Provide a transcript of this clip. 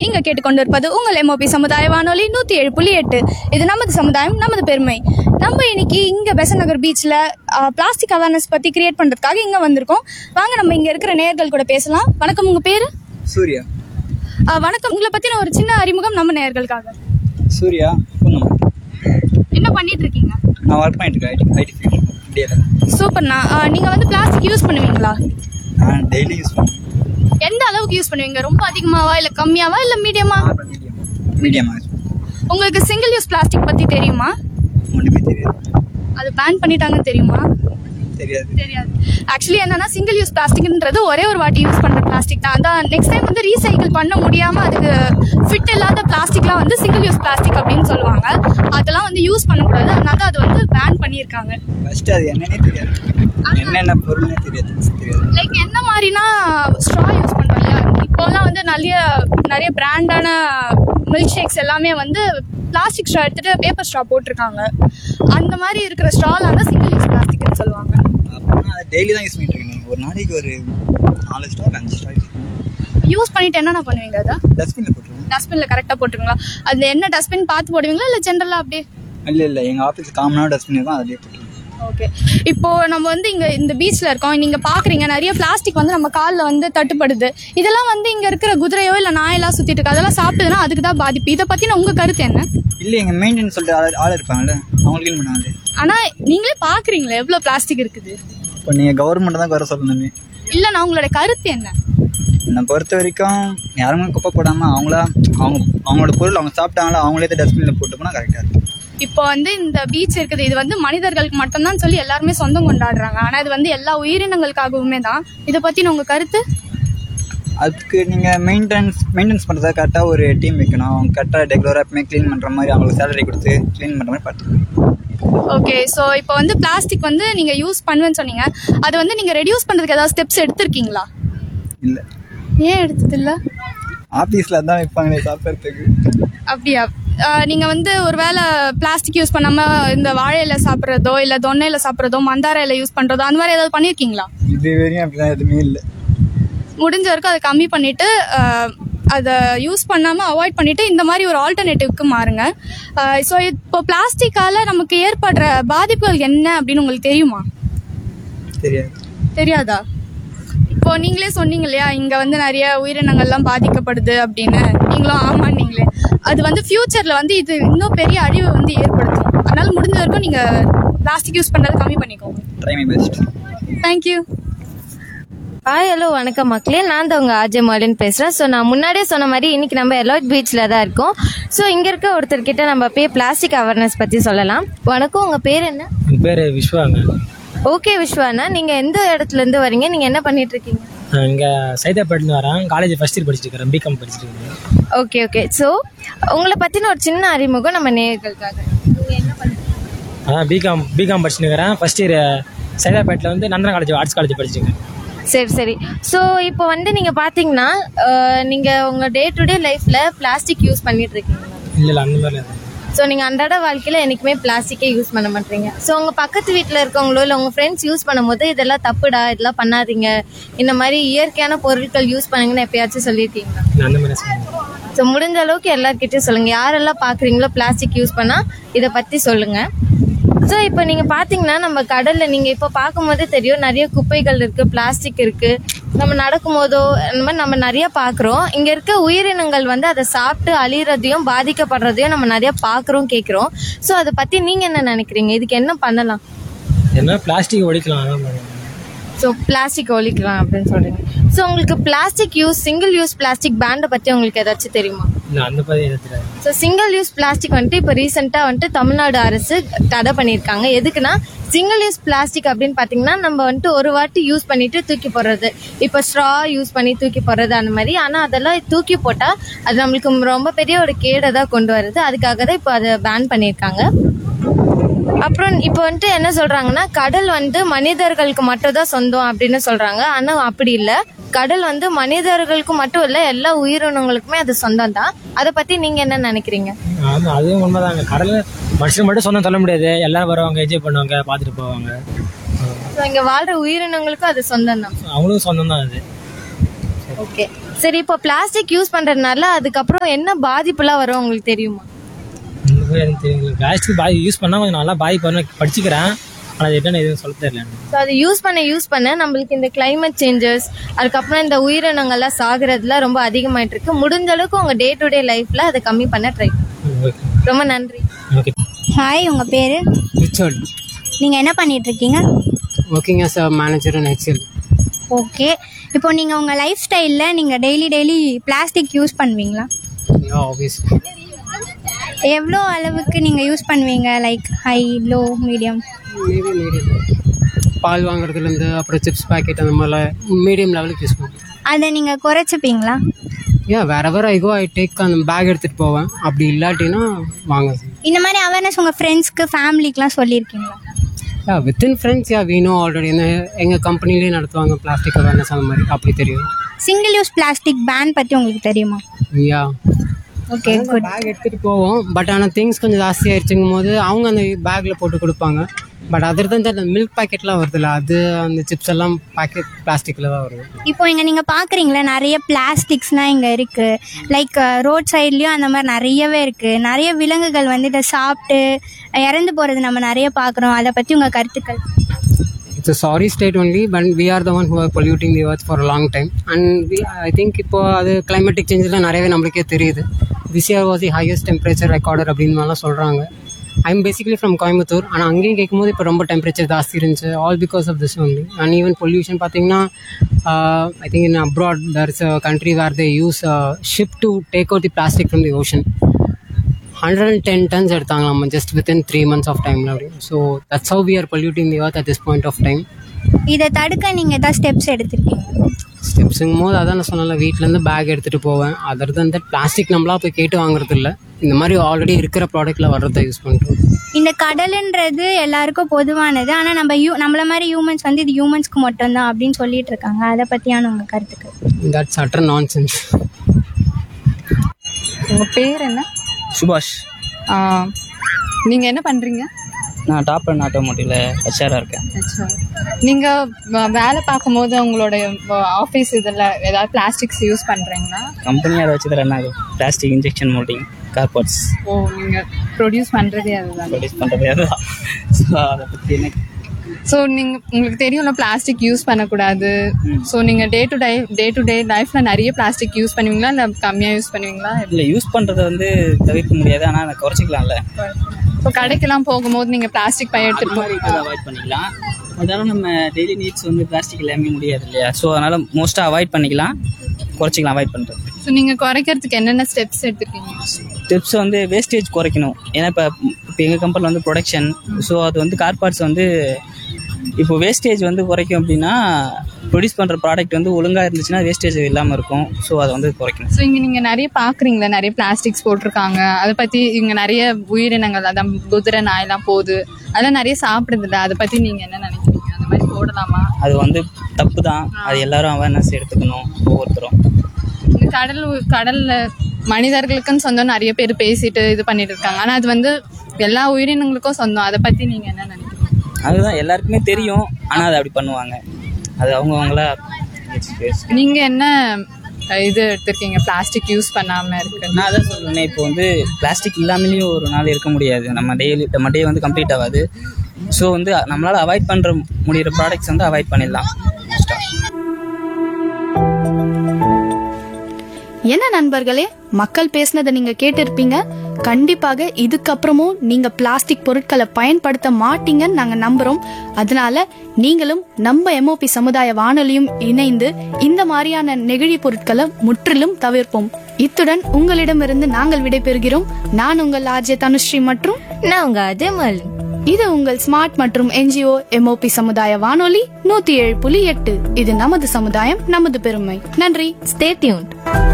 நீங்க கேட்டுக்கொண்டு இருப்பது உங்கள் எம்ஓபி சமுதாய வானொலி நூத்தி ஏழு புள்ளி எட்டு இது நமது சமுதாயம் நமது பெருமை நம்ம இன்னைக்கு இங்க பெசன் நகர் பீச்ல பிளாஸ்டிக் அவேர்னஸ் பத்தி கிரியேட் பண்றதுக்காக இங்க வந்திருக்கோம் வாங்க நம்ம இங்க இருக்கிற நேயர்கள் கூட பேசலாம் வணக்கம் உங்க பேரு சூர்யா ஆ, வணக்கம் உங்களை பத்தின ஒரு சின்ன அறிமுகம் நம்ம நேயர்களுக்காக சூர்யா பூந்தமல்லி என்ன பண்ணிட்டு இருக்கீங்க நான் ஒர்க் பண்ணிட்டு இருக்கேன் ஐடி ஐடி ஃபீல்ட் இந்தியாவில் சூப்பர்ண்ணா ஆ, நீங்க வந்து பிளாஸ்டிக் யூஸ் பண்ணுவீங்களா நான் டெய்லி யூஸ் பண்ணுவேன் எந்த அளவுக்கு யூஸ் பண்ணுவீங்க ரொம்ப அதிகமாவா இல்ல கம்மியாவா இல்ல மீடியமா நார்மல் மீடியம் மீடியமாக யூஸ் பண்ணுவேன் உங்களுக்கு சிங்கிள் யூஸ் பிளாஸ்டிக் பத்தி தெரியுமா ஒன்றுமே தெரியாது அது பேன் பண்ணிட்டாங்கன்னு தெரியுமா தெரியாது தெரியாது ஆக்சுவலி என்னன்னா சிங்கிள் யூஸ் பிளாஸ்டிக்ன்றது ஒரே ஒரு வாட்டி யூஸ் பண்ற பிளாஸ்டிக் தான் அதான் நெக்ஸ்ட் டைம் வந்து ரீசைக்கிள் பண்ண முடியாம அதுக்கு ஃபிட் இல்லாத பிளாஸ்டிக்லாம் வந்து சிங்கிள் யூஸ் பிளாஸ்டிக் அப்படின்னு சொல்லுவாங்க அதெல்லாம் வந்து யூஸ் பண்ணக்கூடாது அதனால அது வந்து பேன் பண்ணியிருக்காங்க ஃபஸ்ட்டு அது என்னன்னே தெரியாது என்னென்ன பொருள்னே தெரியாது தெரியாது லைக் என்ன மாதிரினா ஸ்ட்ரா யூஸ் பண்றோம் இல்லையா இப்போலாம் வந்து நிறைய நிறைய பிராண்டான மில்க் ஷேக்ஸ் எல்லாமே வந்து பிளாஸ்டிக் ஸ்ட்ரா எடுத்துட்டு பேப்பர் ஸ்ட்ரா போட்டிருக்காங்க அந்த மாதிரி இருக்கிற ஸ்ட்ரால வந்து சிங்கிள் யூஸ் பிளாஸ்டிக்னு சொல்லுவாங்க அப்படின்னா அதை டெய்லி தான் யூஸ் பண்ணிட்டு இருக்கேன் ஒரு நாளைக்கு ஒரு நாலு ஸ்டாக் அஞ்சு ஸ்டாக் யூஸ் பண்ணிட்டு என்னென்ன பண்ணுவீங்க அதை டஸ்ட்பினில் போட்டுருவேன் டஸ்ட்பின்ல கரெக்டா போட்டுருங்களா அது என்ன டஸ்ட்பின் பார்த்து போடுவீங்களா இல்ல ஜென்ரலா அப்படியே இல்லை இல்லை எங்கள் ஆஃபீஸ் காமனாக டஸ்ட்பின் இருக்கும் அதிலே போட்டுருவேன் ஓகே இப்போ நம்ம வந்து இங்க இந்த பீச்ல இருக்கோம் நீங்க பாக்குறீங்க நிறைய பிளாஸ்டிக் வந்து நம்ம கால்ல வந்து தட்டுப்படுது இதெல்லாம் வந்து இங்க இருக்கிற குதிரையோ இல்ல நாயெல்லாம் சுத்திட்டு இருக்கு அதெல்லாம் சாப்பிட்டதுன்னா அதுக்கு தான் பாதிப்பு இதை பத்தின உங்க கருத்து என்ன இல்லை எங்கள் மெயின்டெனன்ஸ் சொல்லிட்டு ஆள் ஆள் இருப்பாங்கல்ல அவங்க க்ளீன் பண்ணுவாங்க ஆனா நீங்களே பாக்குறீங்களே எவ்வளவு பிளாஸ்டிக் இருக்குது இப்போ நீங்கள் கவர்மெண்ட் தான் வர சொல்லணுமே இல்ல நான் உங்களோட கருத்து என்ன என்னை பொறுத்த வரைக்கும் யாருமே குப்பை போடாமல் அவங்களா அவங்க அவங்களோட பொருள் அவங்க சாப்பிட்டாங்களா அவங்களே டஸ்ட்பினில் போட்டு போனால் கரெக்டாக இருக்கும் இப்போ வந்து இந்த பீச் இருக்குது இது வந்து மனிதர்களுக்கு மட்டும்தான் சொல்லி எல்லாருமே சொந்தம் கொண்டாடுறாங்க ஆனா இது வந்து எல்லா உயிரினங்களுக்காகவுமே தான் இதை பத்தின உங்க கருத்து அதுக்கு நீங்கள் மெயின்டெனன்ஸ் மெயின்டெனன்ஸ் பண்ணுறதா கரெக்டாக ஒரு டீம் வைக்கணும் அவங்க கரெக்டாக ரெகுலராக எப்பவுமே க்ளீன் பண்ணுற மாதிரி அவங்களுக்கு சேலரி கொடுத்து க்ளீன் பண்ணுற மாதிரி பார்த்துக்கணும் ஓகே ஸோ இப்போ வந்து பிளாஸ்டிக் வந்து நீங்க யூஸ் பண்ணுவேன்னு சொன்னீங்க அது வந்து நீங்க ரெடியூஸ் பண்றதுக்கு ஏதாவது ஸ்டெப்ஸ் எடுத்திருக்கீங்களா இல்லை ஏன் எடுத்தது இல்ல ஆஃபீஸில் தான் வைப்பாங்களே சாப்பிட்றதுக்கு அப்படியா ஆஹ் நீங்க வந்து ஒருவேளை பிளாஸ்டிக் யூஸ் பண்ணாம இந்த வாழை இலை சாப்பிட்றதோ இல்ல தொன்னை இலை சாப்பிட்றதோ மந்தார இலை யூஸ் பண்றதோ அந்த மாதிரி ஏதாவது பண்ணிருக்கீங்களா இது வரையும் அப்படிலாம் எதுவுமே இல்லை முடிஞ்ச வரைக்கும் அதை கம்மி பண்ணிட்டு ஆஹ் அதை யூஸ் பண்ணாம அவாய்ட் பண்ணிட்டு இந்த மாதிரி ஒரு ஆல்டர்னேட்டிவ்க்கு மாறுங்க ஸோ இப்போ பிளாஸ்டிக்கால நமக்கு ஏற்படுற பாதிப்புகள் என்ன அப்படின்னு உங்களுக்கு தெரியுமா தெரியாது தெரியாதா இப்போ நீங்களே சொன்னீங்க இல்லையா இங்க வந்து நிறைய உயிரினங்கள்லாம் பாதிக்கப்படுது அப்படின்னு நீங்களும் ஆமா நீங்களே அது வந்து ஃபியூச்சர்ல வந்து இது இன்னும் பெரிய அழிவு வந்து ஏற்படுத்தும் அதனால முடிஞ்ச வரைக்கும் நீங்க பிளாஸ்டிக் யூஸ் பண்றதை கம்மி பண்ணிக்கோங்க try my best thank you hi hello வணக்கம் மக்களே நான் தான் உங்கள் ஆர்ஜே மாலின் பேசுகிறேன் ஸோ நான் முன்னாடியே சொன்ன மாதிரி இன்னைக்கு நம்ம எலாட் பீச்சில் தான் இருக்கோம் ஸோ இங்கே இருக்க ஒருத்தர்கிட்ட நம்ம போய் பிளாஸ்டிக் அவேர்னஸ் பற்றி சொல்லலாம் வணக்கம் உங்கள் பேர் என்ன என் பேர் விஸ்வாங்க ஓகே விஸ்வானா நீங்கள் எந்த இடத்துல இருந்து வரீங்க நீங்கள் என்ன பண்ணிட்டு இருக்கீங்க நான் இங்கே சைதாப்பேட்டில் வரேன் காலேஜ் ஃபஸ்ட் இயர் படிச்சுட்டு இருக்கிறேன் பிகாம் படிச்சுட்டு இருக்கேன் ஓகே ஓகே ஸோ உங்களை பற்றின ஒரு சின்ன அறிமுகம் நம்ம நேயர்களுக்காக நீங்க என்ன பண்ணுறீங்க அதான் பிகாம் பிகாம் படிச்சுட்டு இருக்கிறேன் ஃபஸ்ட் இயர் சைதாப்பேட்டில் வந்து நந்தன காலேஜ் ஆர்ட்ஸ் காலேஜ் படிச்சிருக்கேன் சரி சரி ஸோ இப்போ வந்து நீங்கள் பார்த்தீங்கன்னா நீங்கள் உங்கள் டே டு டே லைஃப்பில் பிளாஸ்டிக் யூஸ் பண்ணிட்டு இருக்கீங்க இல்லை இல்லை அந்த மாதிரிலாம் இல்லை. ஸோ நீங்கள் அன்றாட வாழ்க்கையில் என்றைக்குமே பிளாஸ்டிக்கே யூஸ் பண்ண மாட்டீங்க ஸோ உங்கள் பக்கத்து வீட்டில் இருக்கவங்களோ இல்லை உங்கள் ஃப்ரெண்ட்ஸ் யூஸ் பண்ணும்போது இதெல்லாம் தப்புடா இதெல்லாம் பண்ணாதீங்க இந்த மாதிரி இயற்கையான பொருட்கள் யூஸ் பண்ணுங்கன்னு எப்பயாச்சும் சொல்லியிருக்கீங்களா நான் அந்த மாதிரி சொல்லுவேன் ஸோ முடிஞ்ச அளவுக்கு எல்லார்கிட்டயும் சொல்லுங்கள் யாரெல்லாம் பார்க்குறீங்களோ பிளாஸ்டிக் யூஸ் பண்ணால் இதை பற்றி சொல்லுங்கள் ஸோ இப்போ நீங்கள் பார்த்தீங்கன்னா நம்ம கடலில் நீங்கள் இப்போ பார்க்கும்போதே தெரியும் நிறைய குப்பைகள் இருக்குது பிளாஸ்டிக் இருக்குது நம்ம நடக்கும்போதோ அந்த மாதிரி நம்ம நிறைய பார்க்குறோம் இங்கே இருக்க உயிரினங்கள் வந்து அதை சாப்பிட்டு அழியிறதையும் பாதிக்கப்படுறதையும் நம்ம நிறைய பார்க்குறோம் கேட்குறோம் ஸோ அதை பற்றி நீங்கள் என்ன நினைக்கிறீங்க இதுக்கு என்ன பண்ணலாம் என்ன பிளாஸ்டிக் ஒழிக்கலாம் அதான் பண்ணுவேன் ஸோ பிளாஸ்டிக் ஒழிக்கலாம் அப்படின்னு சொல்கிறீங்க ஸோ உங்களுக்கு plastic use single use plastic பேண்டை பற்றி உங்களுக்கு ஏதாச்சும் தெரியுமா இல்லை அந்த மாதிரி எதுவும் தெரியாது ஸோ சிங்கிள் யூஸ் பிளாஸ்டிக் வந்துட்டு இப்போ ரீசெண்டாக வந்துட்டு தமிழ்நாடு அரசு தடை பண்ணியிருக்காங்க எதுக்குன்னா சிங்கிள் யூஸ் பிளாஸ்டிக் அப்படின்னு பார்த்தீங்கன்னா நம்ம வந்துட்டு ஒரு வாட்டி யூஸ் பண்ணிட்டு தூக்கி போடுறது இப்போ ஸ்ட்ரா யூஸ் பண்ணி தூக்கி போடுறது அந்த மாதிரி ஆனால் அதெல்லாம் தூக்கி போட்டால் அது நம்மளுக்கு ரொம்ப பெரிய ஒரு கேடை தான் கொண்டு வருது அதுக்காக தான் இப்போ அதை பேன் பண்ணியிருக்காங்க அப்புறம் இப்போ வந்துட்டு என்ன சொல்றாங்கன்னா கடல் வந்து மனிதர்களுக்கு மட்டும் தான் சொந்தம் அப்படின்னு சொல்றாங்க ஆனா அப்படி இல்ல கடல் வந்து மனிதர்களுக்கு மட்டும் இல்ல எல்லா உயிரினங்களுக்குமே அது சொந்தம் தான் அதை பத்தி நீங்க என்ன நினைக்கிறீங்க ஆமாம் அதுவும் உண்மைதாங்க கடலில் மனுஷன் மட்டும் சொந்தம் சொல்ல முடியாது எல்லாரும் வருவாங்க என்ஜாய் பண்ணுவாங்க பார்த்துட்டு போவாங்க ஸோ இங்க வாழ்ற உயிரினங்களுக்கும் அது சொந்தம் தான் அவங்களும் சொந்தம் தான் அது ஓகே சரி இப்போ பிளாஸ்டிக் யூஸ் பண்றதுனால அதுக்கப்புறம் என்ன பாதிப்புலாம் வரும் உங்களுக்கு தெரியுமா இந்த மாதிரி எனக்கு தெரியும் பிளாஸ்டிக் பாய் யூஸ் பண்ணால் கொஞ்சம் நல்லா பாய் பண்ண படிச்சுக்கிறேன் ஆனால் அது என்னன்னு எதுவும் சொல்ல தெரியல எனக்கு. ஸோ அது யூஸ் பண்ண யூஸ் பண்ண நம்மளுக்கு இந்த climate சேஞ்சஸ் அதுக்கப்புறம் இந்த உயிரினங்கள்லாம் சாகுறதுலாம் ரொம்ப அதிகமாயிட்டு இருக்கு முடிஞ்ச அளவுக்கு உங்க டே டு டே லைஃப்ல அதை கம்மி பண்ண ட்ரை ம், ஓகே ரொம்ப நன்றி ஓகே ஹாய் உங்கள் பேர் ரிச்சர்ட் நீங்கள் என்ன பண்ணிட்டு இருக்கீங்க working as a manager in HL okay இப்போ நீங்கள் உங்கள் லைஃப் ஸ்டைலில் நீங்கள் டெய்லி டெய்லி பிளாஸ்டிக் யூஸ் பண்ணுவீங்களா ஆப்வியஸ் எவ்வளோ அளவுக்கு நீங்கள் யூஸ் பண்ணுவீங்க like high low medium maybe medium பால் வாங்குறதுலேருந்து அப்புறம் சிப்ஸ் பாக்கெட் அந்த மாதிரிலாம் மீடியம் லெவலுக்கு யூஸ் பண்ணுவேன் அதை நீங்கள் குறைச்சிப்பீங்களா ஏன் வேற வேற ஐகோ ஐ டேக் அந்த பேக் எடுத்துகிட்டு போவேன் அப்படி இல்லாட்டினா வாங்க இந்த மாதிரி அவேர்னஸ் உங்கள் ஃப்ரெண்ட்ஸ்க்கு ஃபேமிலிக்கெலாம் சொல்லியிருக்கீங்களா யா வித்தின் ஃப்ரெண்ட்ஸ் யா வீணோ ஆல்ரெடி என்ன எங்கள் கம்பெனிலேயே நடத்துவாங்க பிளாஸ்டிக் அவேர்னஸ் அந்த மாதிரி அப்படி தெரியும் சிங்கிள் யூஸ் பிளாஸ்டிக் பேன் பற்றி உங்களுக்கு தெரியுமா யா ஓகே குட் பேக் எடுத்துகிட்டு போவோம் பட் ஆனால் திங்ஸ் கொஞ்சம் ஜாஸ்தி ஆயிடுச்சுங்கும் போது அவங்க அந்த பேக்கில் போட்டு கொடுப்பாங்க பட் அதர் தான் அந்த மில்க் பாக்கெட்லாம் வருதுல்ல அது அந்த சிப்ஸ் எல்லாம் பாக்கெட் பிளாஸ்டிக்கில் தான் வருது இப்போ இங்கே நீங்கள் பார்க்குறீங்களா நிறைய பிளாஸ்டிக்ஸ்லாம் இங்கே இருக்குது லைக் ரோட் சைட்லேயும் அந்த மாதிரி நிறையவே இருக்குது நிறைய விலங்குகள் வந்து இதை சாப்பிட்டு இறந்து போகிறது நம்ம நிறைய பார்க்குறோம் அதை பற்றி உங்கள் கருத்துக்கள் it's a sorry state only but we are the one who are polluting the earth for long time and we I think இப்போ அது கிளைமேட்டிக் சேஞ்சஸ்லாம் நிறையவே நம்மளுக்கே தெரியுது this year was the highest temperature recorder அப்படின்னு சொல்கிறாங்க ஐம் பேசிக்கலி ஃப்ரம் கோயம்புத்தூர் ஆனால் அங்கேயும் கேட்கும்போது இப்போ ரொம்ப டெம்பரேச்சர் ஜாஸ்தி இருந்துச்சு all because of this only and even pollution பார்த்தீங்கன்னா I think in abroad there is a country where they use ship to take out the plastic from the ocean hundred and ten tons எடுத்தாங்களாம் just within three months of டைமில் அப்படி so that's how we are polluting the earth at this point of time இதை தடுக்க நீங்கள் ஏதாவது steps எடுத்திருக்கீங்க ஸ்டெப்ஸுங்கும் போது அதான் நான் சொன்னல வீட்டிலேருந்து பேக் எடுத்துகிட்டு போவேன் அதர் தன் தட் பிளாஸ்டிக் நம்மளா போய் கேட்டு வாங்குறது இல்ல இந்த மாதிரி ஆல்ரெடி இருக்கிற ப்ராடக்ட்டில் வர்றதை யூஸ் பண்ணுறோம் இந்த கடலுன்றது எல்லாருக்கும் பொதுவானது ஆனால் நம்ம யூ நம்மள மாதிரி ஹியூமன்ஸ் வந்து இது ஹியூமன்ஸ்க்கு மட்டும்தான் அப்படின்னு சொல்லிட்டு இருக்காங்க அதை பற்றியான உங்கள் கருத்துக்கள் தட்ஸ் அட்டர் நான் சென்ஸ் உங்கள் பேர் என்ன சுபாஷ் ஆ, நீங்க என்ன பண்றீங்க நான் டாப் அண்ட் ஆட்டோமோட்டிவ்ல ஹெச்ஆராக இருக்கேன் நீங்க வ- வேலை பார்க்கும்போது உங்களோட ஆஃபீஸ் இதில் ஏதாவது பிளாஸ்டிக்ஸ் யூஸ் பண்றீங்களா கம்பெனி அதை வச்சு தரேன் அது பிளாஸ்டிக் இன்ஜெக்ஷன் மோல்டிங் கார்போர்ட்ஸ் ஓ நீங்க ப்ரொடியூஸ் பண்றதே அதுதான் ப்ரொடியூஸ் பண்ணுறது அதுதான் ஸோ அதை பற்றி எனக்கு ஸோ நீங்க உங்களுக்கு தெரியும்ல பிளாஸ்டிக் யூஸ் பண்ணக்கூடாது ஸோ நீங்க day to day day to day லைஃப்ல நிறைய பிளாஸ்டிக் யூஸ் பண்ணுவீங்களா இல்லை கம்மியா யூஸ் பண்ணுவீங்களா இல்லை யூஸ் பண்ணுறதை வந்து தவிர்க்க முடியாது ஆனால் அதை குறைச்சிக்கலாம்ல ஸோ கடைக்கெல்லாம் போகும்போது நீங்க பிளாஸ்டிக் பை எடுத்துட்டு மாதிரி இருக்கிறத அவாய்ட் பண்ணிக்கலாம் அதனால நம்ம டெய்லி நீட்ஸ் வந்து பிளாஸ்டிக் எல்லாமே முடியாது இல்லையா ஸோ அதனால மோஸ்ட்டாக அவாய்ட் பண்ணிக்கலாம் குறைச்சிக்கலாம் அவாய்ட் பண்ணுறது ஸோ நீங்க குறைக்கிறதுக்கு என்னென்ன ஸ்டெப்ஸ் எடுத்துருக்கீங்க டிப்ஸ் வந்து வேஸ்டேஜ் குறைக்கணும் ஏன்னா இப்போ இப்போ எங்கள் கம்பெனியில் வந்து ப்ரொடக்ஷன் ஸோ அது வந்து கார் பார்ட்ஸ் வந்து இப்போ வேஸ்டேஜ் வந்து குறைக்கும் அப்படின்னா ப்ரொடியூஸ் பண்ணுற ப்ராடக்ட் வந்து ஒழுங்காக இருந்துச்சுன்னா வேஸ்டேஜ் இல்லாமல் இருக்கும் ஸோ அதை வந்து குறைக்கணும் ஸோ இங்கே நீங்கள் நிறைய பார்க்குறீங்களா நிறைய பிளாஸ்டிக்ஸ் போட்டிருக்காங்க அதை பற்றி இங்கே நிறைய உயிரினங்கள் அதான் குதிரை நாயெல்லாம் போகுது அதெல்லாம் நிறைய சாப்பிடுதுல்ல அதை பற்றி நீங்கள் என்ன நினைக்கிறீங்க அந்த மாதிரி போடலாமா அது வந்து தப்பு தான் அது எல்லாரும் அவேர்னஸ் எடுத்துக்கணும் ஒவ்வொருத்தரும் இந்த கடல் உ- கடல்ல மனிதர்களுக்குன்னு சொந்தம் நிறைய பேர் பேசிட்டு இது பண்ணிட்டு இருக்காங்க ஆனால் அது வந்து எல்லா உயிரினங்களுக்கும் சொந்தம் அதை பற்றி நீங்கள் என்ன நினைக்கிறீங்க அதுதான் எல்லாருக்குமே தெரியும் ஆனால் அதை அப்படி பண்ணுவாங்க அது அவங்கவுங்களா நீங்கள் என்ன அஹ், இது எடுத்திருக்கீங்க பிளாஸ்டிக் யூஸ் பண்ணாமல் இருக்கு நான் அதான் சொல்றேனே இப்போ வந்து பிளாஸ்டிக் இல்லாமலேயும் ஒரு நாள் இருக்க முடியாது நம்ம டெய்லி நம்ம டே வந்து கம்ப்ளீட் ஆகாது ஸோ வந்து நம்மளால் அவாய்ட் பண்ணுற முடியிற ப்ராடக்ட்ஸ் வந்து அவாய்ட் பண்ணிடலாம் என்ன நண்பர்களே மக்கள் பேசுனதை நீங்க கேட்டிருப்பீங்க கண்டிப்பாக இதுக்கப்புறமும் நீங்க பிளாஸ்டிக் பொருட்களை பயன்படுத்த மாட்டீங்கன்னு நாங்க நம்புறோம் அதனால நீங்களும் நம்ம எம்ஓபி சமுதாய வானொலியும் இணைந்து இந்த மாதிரியான நெகிழி பொருட்களை முற்றிலும் தவிர்ப்போம் இத்துடன் உங்களிடமிருந்து நாங்கள் விடைபெறுகிறோம் நான் உங்கள் ஆர்ஜே தனுஸ்ரீ மற்றும் நான் உங்க அஜய் மாலினி இது உங்கள் ஸ்மார்ட் மற்றும் என்ஜிஓ எம்ஓபி சமுதாய வானொலி நூத்தி ஏழு புள்ளி எட்டு இது நமது சமுதாயம் நமது பெருமை நன்றி ஸ்டே டியூன்ட்